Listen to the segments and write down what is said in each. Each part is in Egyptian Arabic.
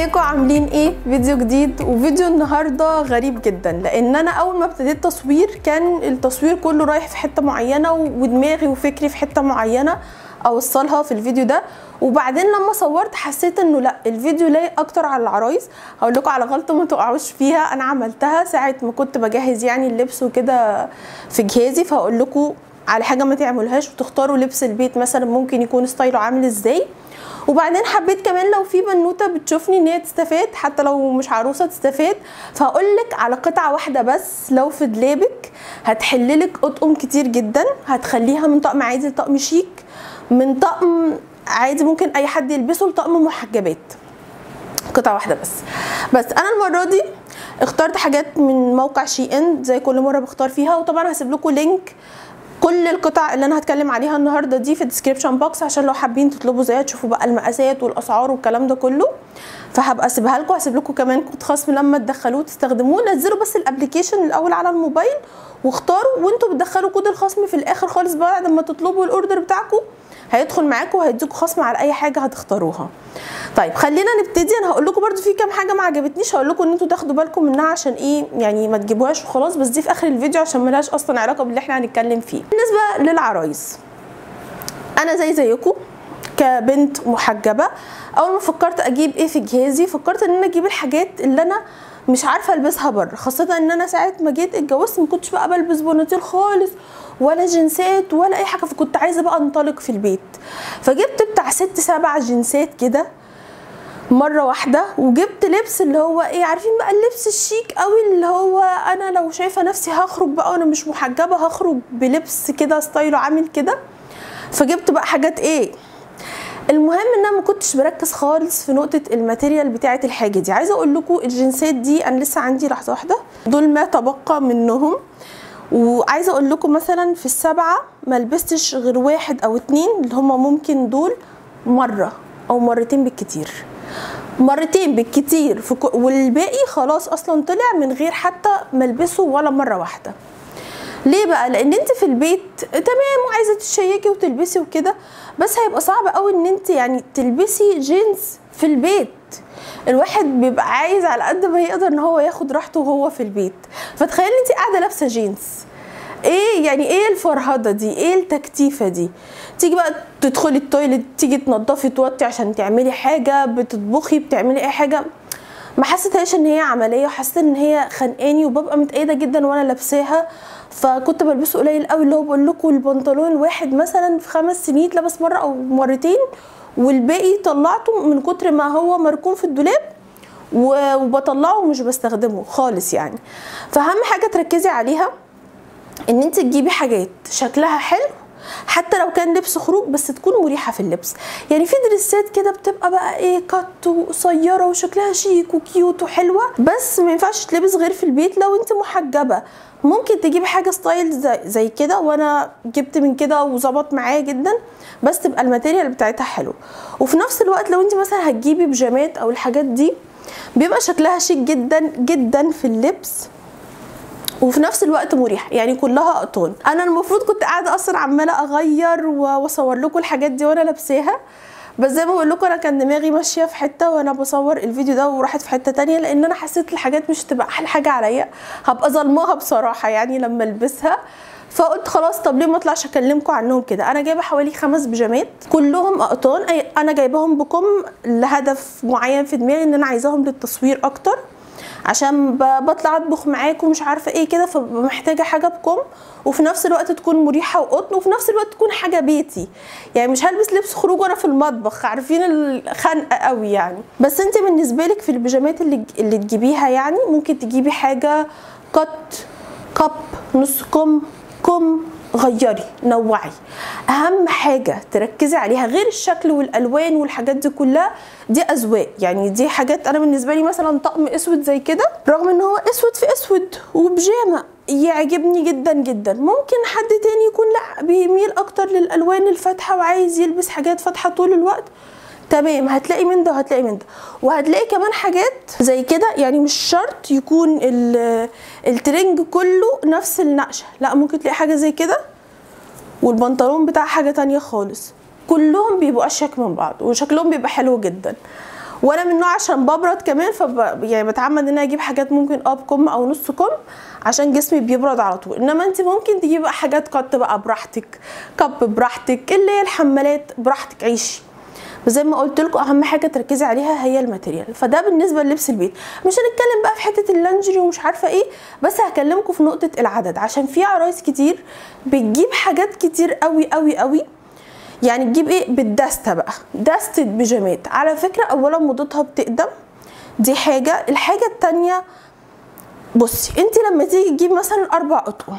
ازيكم عاملين ايه فيديو جديد وفيديو النهارده غريب جدا لان انا اول ما ابتديت تصوير كان التصوير كله رايح في حته معينه ودماغي وفكري في حته معينه اوصلها في الفيديو ده وبعدين لما صورت حسيت انه لا الفيديو لايق اكتر على العرايس هقول لكم على غلطه ما تقعوش فيها انا عملتها ساعه ما كنت بجهز يعني اللبس وكده في جهازي فهقول لكم على حاجه ما تعملوهاش وتختاروا لبس البيت مثلا ممكن يكون ستايله عامل ازاي وبعدين حبيت كمان لو في بنوته بتشوفني ان هي تستفاد حتى لو مش عروسه تستفاد فهقول لك على قطعه واحده بس لو في دولابك هتحللك اطقم كتير جدا هتخليها من طقم عادي لطقم شيك من طقم عادي ممكن اي حد يلبسه لطقم محجبات قطعه واحده بس بس انا المره دي اخترت حاجات من موقع شي ان زي كل مره بختار فيها وطبعا هسيب لكم لينك كل القطع اللي انا هتكلم عليها النهارده دي في الديسكريبشن بوكس عشان لو حابين تطلبوا زيها تشوفوا بقى المقاسات والاسعار والكلام ده كله فهبقى اسيبها لكم هسيب لكم كمان كود خصم لما تدخلوه تستخدموه نزلوا بس الابلكيشن الاول على الموبايل واختاروا وانتوا بتدخلوا كود الخصم في الاخر خالص بعد ما تطلبوا الاوردر بتاعكم هيدخل معاكم وهيديكوا خصم على اي حاجه هتختاروها طيب خلينا نبتدي انا هقول لكم برده في كام حاجه ما عجبتنيش هقول لكم ان انتوا تاخدوا بالكم منها عشان ايه يعني ما تجيبوهاش وخلاص بس دي في اخر الفيديو عشان ملهاش اصلا علاقه باللي احنا هنتكلم فيه بالنسبه للعرايس انا زي زيكم كبنت محجبه اول ما فكرت اجيب ايه في جهازي فكرت ان انا اجيب الحاجات اللي انا مش عارفه البسها بره خاصه ان انا ساعه ما جيت اتجوزت ما كنتش بقى بلبس بناطيل خالص ولا جنسات ولا اي حاجه فكنت عايزه بقى انطلق في البيت فجبت بتاع ست سبع جنسات كده مره واحده وجبت لبس اللي هو ايه عارفين بقى اللبس الشيك قوي اللي هو انا لو شايفه نفسي هخرج بقى وانا مش محجبه هخرج بلبس كده ستايله عامل كده فجبت بقى حاجات ايه المهم ان انا ما كنتش بركز خالص في نقطه الماتيريال بتاعه الحاجه دي عايزه اقول لكم الجنسات دي انا لسه عندي لحظه واحده دول ما تبقى منهم وعايزه اقول لكم مثلا في السبعه ما لبستش غير واحد او اتنين اللي هما ممكن دول مره او مرتين بالكتير مرتين بالكتير في ك... والباقي خلاص اصلا طلع من غير حتى ملبسه ولا مره واحده ليه بقى لان انت في البيت تمام وعايزه تشيكي وتلبسي وكده بس هيبقى صعب قوي ان انت يعني تلبسي جينز في البيت الواحد بيبقى عايز على قد ما يقدر ان هو ياخد راحته وهو في البيت فتخيلي انت قاعده لابسه جينز ايه يعني ايه الفرهده دي ايه التكتيفه دي تيجي بقى تدخلي التويلت تيجي تنضفي توطي عشان تعملي حاجه بتطبخي بتعملي اي حاجه ما حسيتهاش ان هي عمليه وحسيت ان هي خانقاني وببقى متأيده جدا وانا لابساها فكنت بلبسه قليل قوي اللي هو بقول لكم البنطلون الواحد مثلا في خمس سنين اتلبس مره او مرتين والباقي طلعته من كتر ما هو مركون في الدولاب وبطلعه ومش بستخدمه خالص يعني فاهم حاجه تركزي عليها ان انت تجيبي حاجات شكلها حلو حتى لو كان لبس خروج بس تكون مريحه في اللبس يعني في دريسات كده بتبقى بقى ايه كات وقصيره وشكلها شيك وكيوت وحلوه بس ما ينفعش تلبس غير في البيت لو انت محجبه ممكن تجيبي حاجه ستايل زي, زي كده وانا جبت من كده وظبط معايا جدا بس تبقى الماتيريال بتاعتها حلو وفي نفس الوقت لو انت مثلا هتجيبي بيجامات او الحاجات دي بيبقى شكلها شيك جدا جدا في اللبس وفي نفس الوقت مريح يعني كلها قطن انا المفروض كنت قاعده اصلا عماله اغير واصور لكم الحاجات دي وانا لابساها بس زي ما بقول لكم انا كان دماغي ماشيه في حته وانا بصور الفيديو ده وراحت في حته تانية لان انا حسيت الحاجات مش هتبقى احلى حاجه عليا هبقى ظلماها بصراحه يعني لما البسها فقلت خلاص طب ليه ما اطلعش اكلمكم عنهم كده انا جايبه حوالي خمس بيجامات كلهم اقطان انا جايباهم بكم لهدف معين في دماغي ان انا عايزاهم للتصوير اكتر عشان بطلع اطبخ معاكم مش عارفه ايه كده فمحتاجه حاجه بكم وفي نفس الوقت تكون مريحه وقطن وفي نفس الوقت تكون حاجه بيتي يعني مش هلبس لبس خروج وانا في المطبخ عارفين الخنقه قوي يعني بس انت بالنسبه لك في البيجامات اللي اللي تجيبيها يعني ممكن تجيبي حاجه قط كب نص كم كم غيري نوعي اهم حاجه تركزي عليها غير الشكل والالوان والحاجات دي كلها دي اذواق يعني دي حاجات انا بالنسبه لي مثلا طقم اسود زي كده رغم ان هو اسود في اسود وبيجامه يعجبني جدا جدا ممكن حد تاني يكون لا بيميل اكتر للالوان الفاتحه وعايز يلبس حاجات فاتحه طول الوقت تمام هتلاقي من ده وهتلاقي من ده وهتلاقي كمان حاجات زي كده يعني مش شرط يكون الترنج كله نفس النقشه لا ممكن تلاقي حاجه زي كده والبنطلون بتاع حاجه تانية خالص كلهم بيبقوا اشيك من بعض وشكلهم بيبقى حلو جدا وانا من نوع عشان ببرد كمان فب يعني بتعمد ان انا اجيب حاجات ممكن اه بكم او نص كم عشان جسمي بيبرد على طول انما انت ممكن تجيبي بقى حاجات قط بقى براحتك كب براحتك اللي هي الحمالات براحتك عيشي وزي ما قلت لكم اهم حاجه تركزي عليها هي الماتيريال فده بالنسبه للبس البيت مش هنتكلم بقى في حته اللانجري ومش عارفه ايه بس هكلمكم في نقطه العدد عشان في عرايس كتير بتجيب حاجات كتير قوي قوي قوي يعني تجيب ايه بالدستة بقى دستة بيجامات على فكرة اولا موضتها بتقدم دي حاجة الحاجة التانية بصي انت لما تيجي تجيبي مثلا اربع اطقم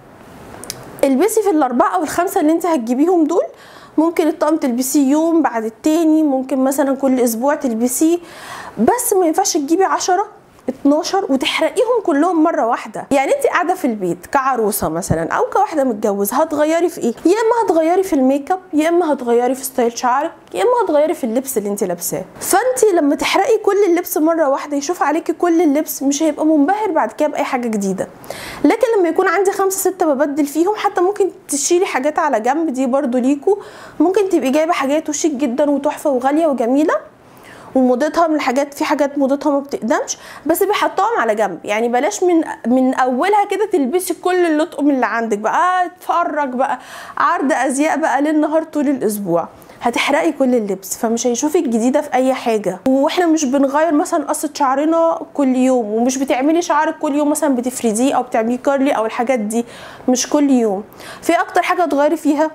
البسي في الاربعة او الخمسة اللي انت هتجيبيهم دول ممكن الطقم تلبسيه يوم بعد التاني ممكن مثلا كل اسبوع تلبسيه بس ما ينفعش تجيبي عشرة 12 وتحرقيهم كلهم مره واحده يعني انت قاعده في البيت كعروسه مثلا او كواحده متجوزه هتغيري في ايه يا اما هتغيري في الميك اب يا اما هتغيري في ستايل شعرك يا اما هتغيري في اللبس اللي انت لابساه فانت لما تحرقي كل اللبس مره واحده يشوف عليكي كل اللبس مش هيبقى منبهر بعد كده باي حاجه جديده لكن لما يكون عندي خمسة ستة ببدل فيهم حتى ممكن تشيلي حاجات على جنب دي برضو ليكو ممكن تبقي جايبه حاجات وشيك جدا وتحفه وغاليه وجميله وموضتها من الحاجات في حاجات موضتها ما بتقدمش بس بيحطوهم على جنب يعني بلاش من من اولها كده تلبسي كل اللطقم اللي عندك بقى اتفرج بقى عرض ازياء بقى للنهار طول الاسبوع هتحرقي كل اللبس فمش هيشوفك جديده في اي حاجه واحنا مش بنغير مثلا قصه شعرنا كل يوم ومش بتعملي شعرك كل يوم مثلا بتفرديه او بتعمليه كارلي او الحاجات دي مش كل يوم في اكتر حاجه تغيري فيها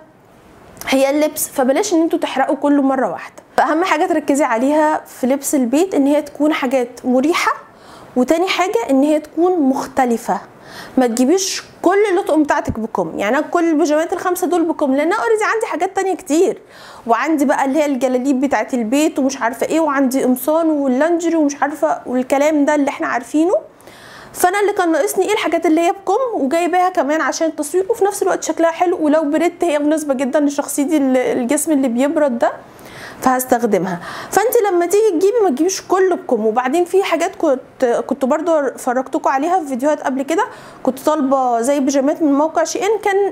هي اللبس فبلاش ان انتوا تحرقوا كله مره واحده فاهم حاجه تركزي عليها في لبس البيت ان هي تكون حاجات مريحه وتاني حاجه ان هي تكون مختلفه ما تجيبيش كل اللطقم بتاعتك بكم يعني انا كل البيجامات الخمسه دول بكم لان انا اوريدي عندي حاجات تانية كتير وعندي بقى اللي هي الجلاليب بتاعت البيت ومش عارفه ايه وعندي قمصان واللانجري ومش عارفه والكلام ده اللي احنا عارفينه فانا اللي كان ناقصني ايه الحاجات اللي هي بكم وجايباها كمان عشان التصوير وفي نفس الوقت شكلها حلو ولو بريت هي مناسبه جدا لشخصيتي الجسم اللي بيبرد ده فهستخدمها فانت لما تيجي تجيبي ما تجيبيش كله بكم وبعدين في حاجات كنت كنت برضو فرجتكم عليها في فيديوهات قبل كده كنت طالبه زي بيجامات من موقع شي ان كان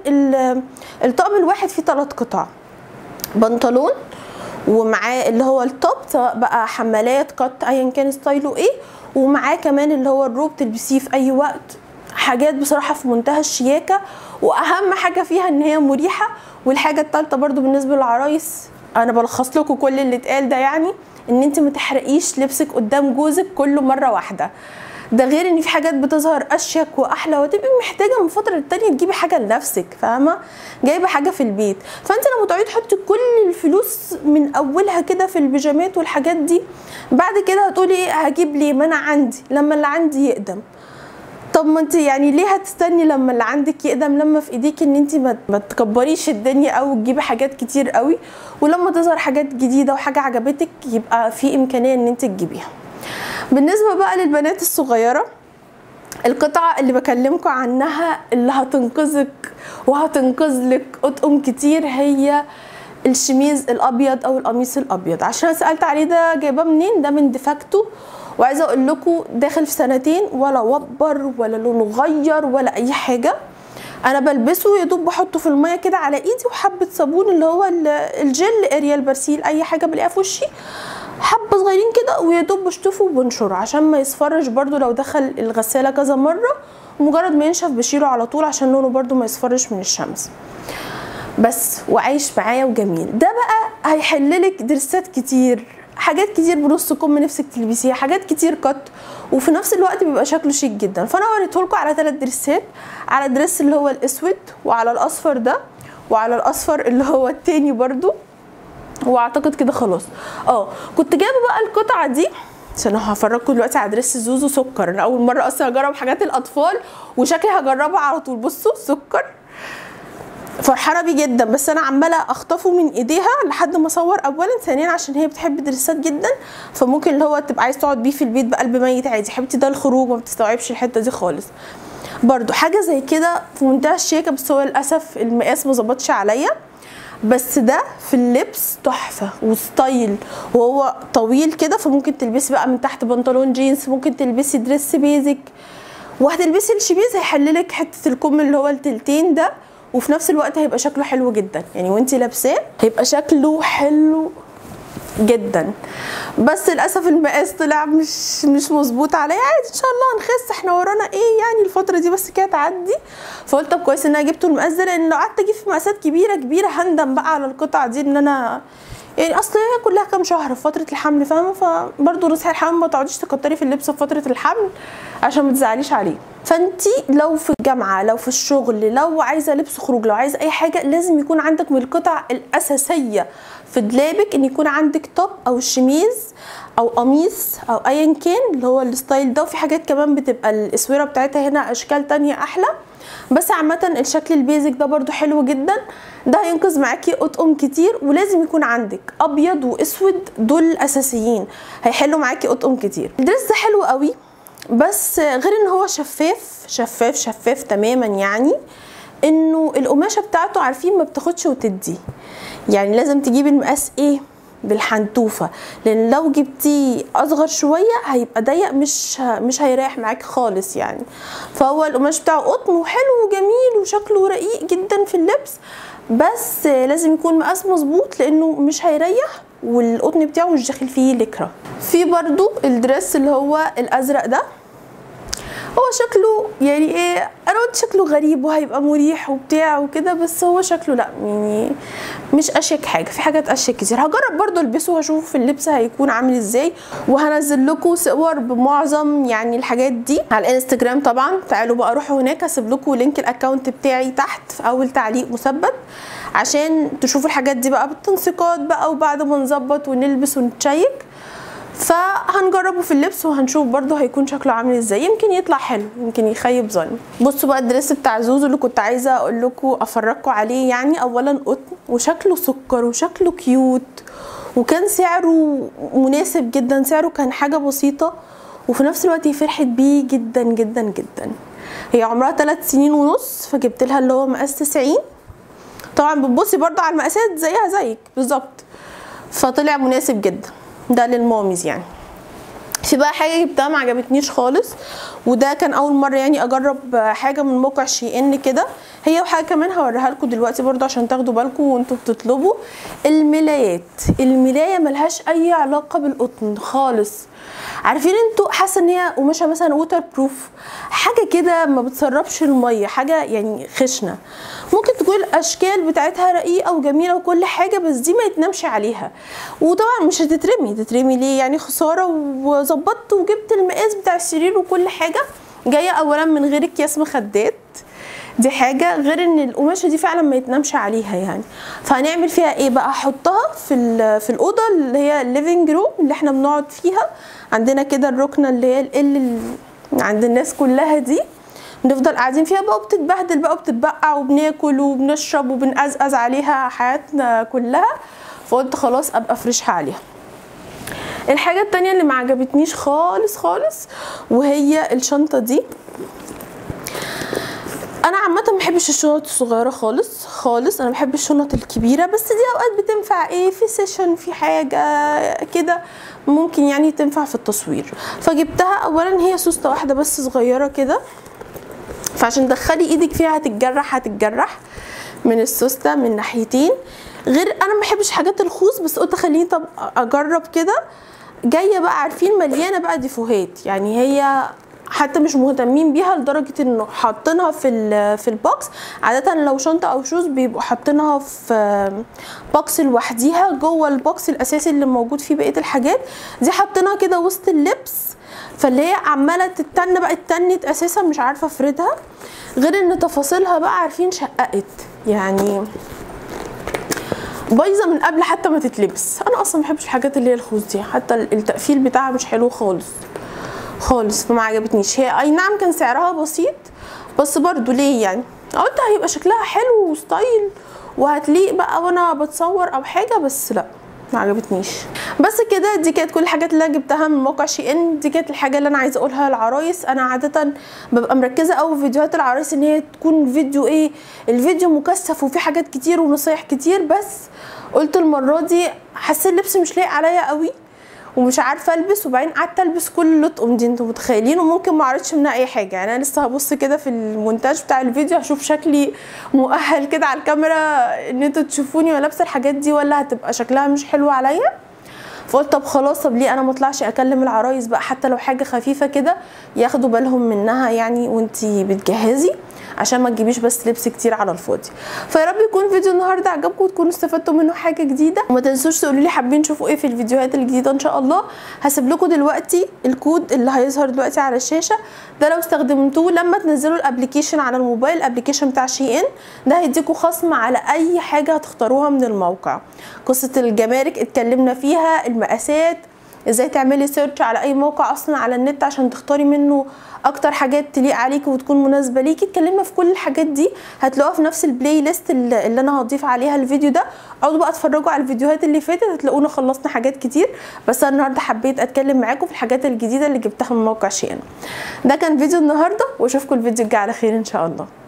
الطقم الواحد فيه ثلاث قطع بنطلون ومعاه اللي هو التوب سواء بقى حمالات قط ايا كان ستايله ايه ومعاه كمان اللي هو الروب تلبسيه في اي وقت حاجات بصراحه في منتهى الشياكه واهم حاجه فيها ان هي مريحه والحاجه الثالثه برضو بالنسبه للعرايس انا بلخص لكم كل اللي اتقال ده يعني ان انت ما تحرقيش لبسك قدام جوزك كله مره واحده ده غير ان في حاجات بتظهر اشيك واحلى وتبقي محتاجه من فتره للتانيه تجيبي حاجه لنفسك فاهمه جايبه حاجه في البيت فانت لما تقعدي تحطي كل الفلوس من اولها كده في البيجامات والحاجات دي بعد كده هتقولي ايه هجيب ليه ما انا عندي لما اللي عندي يقدم طب ما انت يعني ليه هتستني لما اللي عندك يقدم لما في ايديك ان انت ما تكبريش الدنيا او تجيبي حاجات كتير قوي ولما تظهر حاجات جديده وحاجه عجبتك يبقى في امكانيه ان انت تجيبيها بالنسبه بقى للبنات الصغيره القطعة اللي بكلمكم عنها اللي هتنقذك وهتنقذ لك اطقم كتير هي الشميز الابيض او القميص الابيض عشان سالت عليه ده جايباه منين ده من ديفاكتو وعايزه اقول لكم داخل في سنتين ولا وبر ولا لونه غير ولا اي حاجه انا بلبسه يا دوب بحطه في الميه كده على ايدي وحبه صابون اللي هو الجل اريال برسيل اي حاجه بلاقيها في وشي حبه صغيرين كده ويا دوب بشطفه وبنشره عشان ما يصفرش برده لو دخل الغساله كذا مره ومجرد ما ينشف بشيله على طول عشان لونه برده ما يصفرش من الشمس بس وعايش معايا وجميل ده بقى هيحللك درسات كتير حاجات كتير بنص كم نفسك تلبسيها حاجات كتير كت وفي نفس الوقت بيبقى شكله شيك جدا فانا وريته لكم على ثلاث دريسات على الدريس اللي هو الاسود وعلى الاصفر ده وعلى الاصفر اللي هو التاني برضو واعتقد كده خلاص اه كنت جايبه بقى القطعه دي عشان هفرجكم دلوقتي على دريس زوزو سكر انا اول مره اصلا اجرب حاجات الاطفال وشكلي هجربها على طول بصوا سكر فرحانه بيه جدا بس انا عماله اخطفه من ايديها لحد ما اصور اولا ثانيا عشان هي بتحب دريسات جدا فممكن اللي هو تبقى عايز تقعد بيه في البيت بقلب ميت عادي حبيبتي ده الخروج ما بتستوعبش الحته دي خالص برضو حاجه زي كده في منتهى الشياكه بس هو للاسف المقاس ما ظبطش عليا بس ده في اللبس تحفه وستايل وهو طويل كده فممكن تلبسي بقى من تحت بنطلون جينز ممكن تلبسي دريس بيزك وهتلبسي الشميز هيحللك حته الكم اللي هو التلتين ده وفي نفس الوقت هيبقى شكله حلو جدا يعني وانت لابساه هيبقى شكله حلو جدا بس للاسف المقاس طلع مش مش مظبوط عليا عادي ان شاء الله هنخس احنا ورانا ايه يعني الفتره دي بس كده تعدي فقلت طب كويس ان انا جبته المقاس ده لان لو قعدت اجيب في مقاسات كبيره كبيره هندم بقى على القطع دي ان انا يعني اصل هي كلها كام شهر في فتره الحمل فاهمه فبرضه نصيحه الحمل ما تقعديش تكتري في اللبس في فتره الحمل عشان ما تزعليش عليه فانتي لو في الجامعه لو في الشغل لو عايزه لبس خروج لو عايزه اي حاجه لازم يكون عندك من القطع الاساسيه في دولابك ان يكون عندك توب او شميز او قميص او ايا كان اللي هو الستايل ده وفي حاجات كمان بتبقى الاسوره بتاعتها هنا اشكال تانية احلى بس عامة الشكل البيزك ده برضو حلو جدا ده هينقذ معاكي اطقم كتير ولازم يكون عندك ابيض واسود دول الاساسيين هيحلوا معاكي اطقم كتير الدرس ده حلو قوي بس غير ان هو شفاف شفاف شفاف تماما يعني انه القماشه بتاعته عارفين ما بتاخدش وتدي يعني لازم تجيبي المقاس ايه بالحنتوفه لان لو جبتيه اصغر شويه هيبقى ضيق مش مش هيريح معاك خالص يعني فهو القماش بتاعه قطن وحلو وجميل وشكله رقيق جدا في اللبس بس لازم يكون مقاس مظبوط لانه مش هيريح والقطن بتاعه مش داخل فيه لكرة في برضو الدريس اللي هو الازرق ده هو شكله يعني ايه انا قلت شكله غريب وهيبقى مريح وبتاع وكده بس هو شكله لا يعني مش اشيك حاجه في حاجات اشيك كتير هجرب برضو البسه وهشوف اللبس هيكون عامل ازاي وهنزل لكم صور بمعظم يعني الحاجات دي على الانستجرام طبعا تعالوا بقى روحوا هناك هسيب لكم لينك الاكونت بتاعي تحت في اول تعليق مثبت عشان تشوفوا الحاجات دي بقى بالتنسيقات بقى وبعد ما نظبط ونلبس ونتشيك فهنجربه في اللبس وهنشوف برضه هيكون شكله عامل ازاي يمكن يطلع حلو يمكن يخيب ظني بصوا بقى الدريس بتاع زوزو اللي كنت عايزه اقول لكم افرجكم عليه يعني اولا قطن وشكله سكر وشكله كيوت وكان سعره مناسب جدا سعره كان حاجه بسيطه وفي نفس الوقت هي فرحت بيه جدا جدا جدا هي عمرها 3 سنين ونص فجبت لها اللي هو مقاس 90 طبعا بتبصي برضه على المقاسات زيها زيك بالظبط فطلع مناسب جدا ده للماميز يعني في بقى حاجه جبتها ما عجبتنيش خالص وده كان اول مره يعني اجرب حاجه من موقع شي ان كده هي وحاجه كمان هوريها لكم دلوقتي برضه عشان تاخدوا بالكم وانتوا بتطلبوا الملايات الملايه ملهاش اي علاقه بالقطن خالص عارفين انتوا حاسه ان هي قماشه مثلا ووتر بروف حاجه كده ما بتسربش الميه حاجه يعني خشنه ممكن تكون الاشكال بتاعتها رقيقه وجميله وكل حاجه بس دي ما يتنامش عليها وطبعا مش هتترمي تترمي ليه يعني خساره وظبطت وجبت المقاس بتاع السرير وكل حاجه جايه اولا من غير اكياس مخدات دي حاجة غير ان القماشة دي فعلا ما يتنامش عليها يعني فهنعمل فيها ايه بقى احطها في في الأوضة اللي هي الليفينج روم اللي احنا بنقعد فيها عندنا كده الركنة اللي هي ال عند الناس كلها دي نفضل قاعدين فيها بقى وبتتبهدل بقى وبتتبقع وبناكل وبنشرب وبنقزقز عليها حياتنا كلها فقلت خلاص ابقى افرشها عليها الحاجة التانية اللي ما عجبتنيش خالص خالص وهي الشنطة دي انا عامه ما بحبش الشنط الصغيره خالص خالص انا بحب الشنط الكبيره بس دي اوقات بتنفع ايه في سيشن في حاجه كده ممكن يعني تنفع في التصوير فجبتها اولا هي سوسته واحده بس صغيره كده فعشان تدخلي ايدك فيها هتتجرح هتتجرح من السوسته من ناحيتين غير انا ما بحبش حاجات الخوص بس قلت خليني طب اجرب كده جايه بقى عارفين مليانه بقى ديفوهات يعني هي حتى مش مهتمين بيها لدرجه انه حاطينها في في البوكس عاده لو شنطه او شوز بيبقوا حاطينها في بوكس لوحديها جوه البوكس الاساسي اللي موجود فيه بقيه الحاجات دي حاطينها كده وسط اللبس فاللي هي عماله تتن بقى اتنت اساسا مش عارفه افردها غير ان تفاصيلها بقى عارفين شققت يعني بايظه من قبل حتى ما تتلبس انا اصلا ما بحبش الحاجات اللي هي الخوص دي حتى التقفيل بتاعها مش حلو خالص خالص فما عجبتنيش هي اي نعم كان سعرها بسيط بس برضو ليه يعني قلت هيبقى شكلها حلو وستايل وهتليق بقى وانا بتصور او حاجه بس لا ما عجبتنيش بس كده دي كانت كل الحاجات اللي انا جبتها من موقع شي ان دي كانت الحاجه اللي انا عايزه اقولها للعرايس انا عاده ببقى مركزه قوي في فيديوهات العرايس ان هي تكون فيديو ايه الفيديو مكثف وفيه حاجات كتير ونصايح كتير بس قلت المره دي حسيت اللبس مش لايق عليا قوي ومش عارفه البس وبعدين قعدت البس كل اللطقم دي انتوا متخيلين وممكن ما اعرضش منها اي حاجه يعني انا لسه هبص كده في المونتاج بتاع الفيديو هشوف شكلي مؤهل كده على الكاميرا ان انتوا تشوفوني وانا لابسه الحاجات دي ولا هتبقى شكلها مش حلو عليا فقلت طب خلاص طب ليه انا ما اطلعش اكلم العرايس بقى حتى لو حاجه خفيفه كده ياخدوا بالهم منها يعني وانتي بتجهزي عشان ما تجيبيش بس لبس كتير على الفاضي فيا رب يكون فيديو النهارده عجبكم وتكونوا استفدتوا منه حاجه جديده وما تنسوش تقولوا لي حابين تشوفوا ايه في الفيديوهات الجديده ان شاء الله هسيب لكم دلوقتي الكود اللي هيظهر دلوقتي على الشاشه ده لو استخدمتوه لما تنزلوا الابلكيشن على الموبايل الابلكيشن بتاع شي ان ده هيديكوا خصم على اي حاجه هتختاروها من الموقع قصه الجمارك اتكلمنا فيها المقاسات ازاي تعملي سيرش على اي موقع اصلا على النت عشان تختاري منه اكتر حاجات تليق عليكي وتكون مناسبه ليكي اتكلمنا في كل الحاجات دي هتلاقوها في نفس البلاي ليست اللي اللي انا هضيف عليها الفيديو ده اقعدوا بقى اتفرجوا على الفيديوهات اللي فاتت هتلاقونا خلصنا حاجات كتير بس انا النهارده حبيت اتكلم معاكم في الحاجات الجديده اللي جبتها من موقع شيئا ده كان فيديو النهارده واشوفكم الفيديو الجاي على خير ان شاء الله